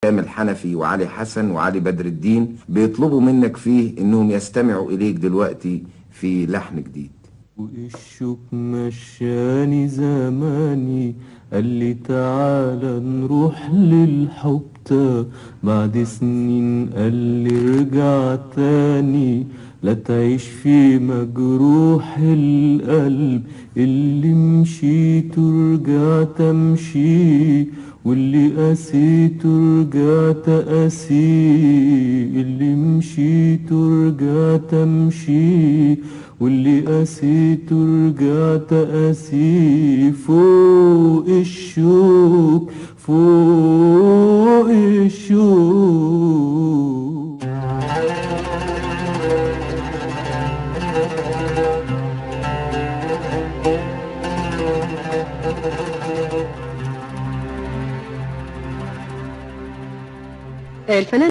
كامل حنفي وعلي حسن وعلي بدر الدين بيطلبوا منك فيه انهم يستمعوا اليك دلوقتي في لحن جديد والشوك مشاني زماني قال لي تعالى نروح للحبتة بعد سنين قال لي ارجع تاني لا تعيش في مجروح القلب اللي مشيت ورجعت امشي واللي قسيت ورجعت قاسي اللي مشيت ورجعت امشي واللي قسيت ورجعت قاسي فوق الشوك فوق الشوك الفنان